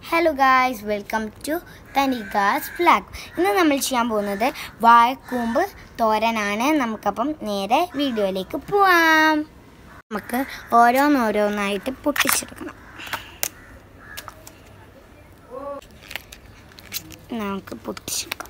Hello guys welcome to Thanikas flag ഇന്ന് നമ്മൾ ചെയ്യാൻ പോകുന്നത് വാഴക്കൂമ്പ് തോരനാണ് നമുക്കപ്പം നേരെ വീഡിയോയിലേക്ക് പോവാം നമുക്ക് ഓരോന്നോരോന്നായിട്ട് പൊട്ടിച്ചെടുക്കണം നമുക്ക് പൊട്ടിച്ചെടുക്കാം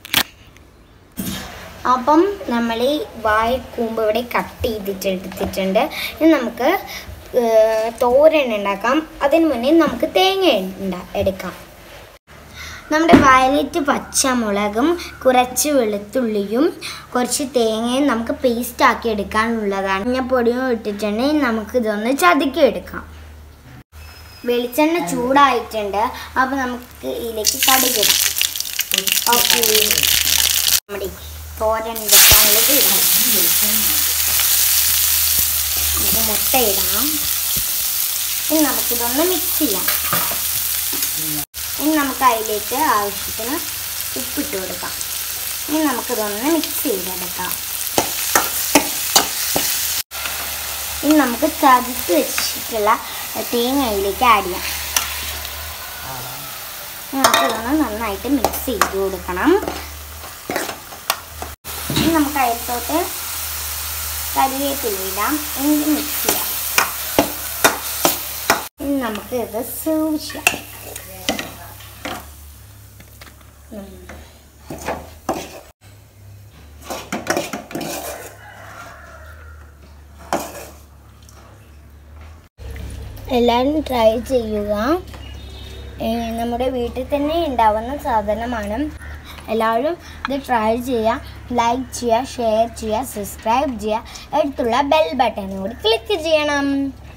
അപ്പം നമ്മൾ ഈ വാഴക്കൂമ്പ് ഇവിടെ കട്ട് ചെയ്തിട്ട് എടുത്തിട്ടുണ്ട് ഇനി നമുക്ക് ഏർ, തോരൻ ഉണ്ടാക്കാം അതിന് മുന്നേ നമുക്ക് തേങ്ങ ഉണ്ടാ എടുക്കാം നമ്മുടെ വയലറ്റ് പച്ചമുളകും കുറച്ച് വെളുത്തുള്ളിയും കുറച്ച് തേങ്ങയും നമുക്ക് പേസ്റ്റ് ആക്കി എടുക്കാനുള്ളതാണ് മഞ്ഞപ്പൊടിയും ഇട്ടിട്ടുണ്ടെങ്കിൽ നമുക്ക് ഇതൊന്ന് ചതുക്കി എടുക്കാം വെളിച്ചെണ്ണ ചൂടായിട്ടുണ്ട് അപ്പോൾ നമുക്ക് ഇതിലേക്ക് കടുകിടാം ഓക്കെ നമ്മുടെ തോരൻ വെക്കാനുള്ളത് ഇടാം നമുക്ക് മുട്ട ഇടാം ഇനി നമുക്കിതൊന്ന് മിക്സ് ചെയ്യാം ഇനി നമുക്ക് അതിലേക്ക് ആവശ്യത്തിന് ഉപ്പിട്ട് കൊടുക്കാം ഇനി നമുക്കിതൊന്ന് മിക്സ് ചെയ്തെടുക്കാം ഇനി നമുക്ക് ചതുത്ത് വെച്ചിട്ടുള്ള തേങ്ങ അതിലേക്ക് ആഡ് ചെയ്യാം ഇനി നമുക്കിതൊന്ന് നന്നായിട്ട് മിക്സ് ചെയ്ത് കൊടുക്കണം ഇനി നമുക്ക് അതിലത്തോട്ട് കരിവേപ്പില ഇടാം എന്നിട്ട് മിക്സ് ചെയ്യാം ഇനി നമുക്ക് ഇത് സെർവ് ചെയ്യാം ഉം. എല്ലാവരും ട്രൈ ചെയ്യുക ഏ, നമ്മുടെ വീട്ടിൽ തന്നെ ഉണ്ടാവുന്ന സാധനമാണ് എല്ലാവരും ഇത് ട്രൈ ചെയ്യുക ലൈക്ക് ചെയ്യുക ഷെയർ ചെയ്യുക സബ്സ്ക്രൈബ് ചെയ്യുക അടുത്തുള്ള ബെൽ ബട്ടൺ കൂടി ക്ലിക്ക് ചെയ്യണം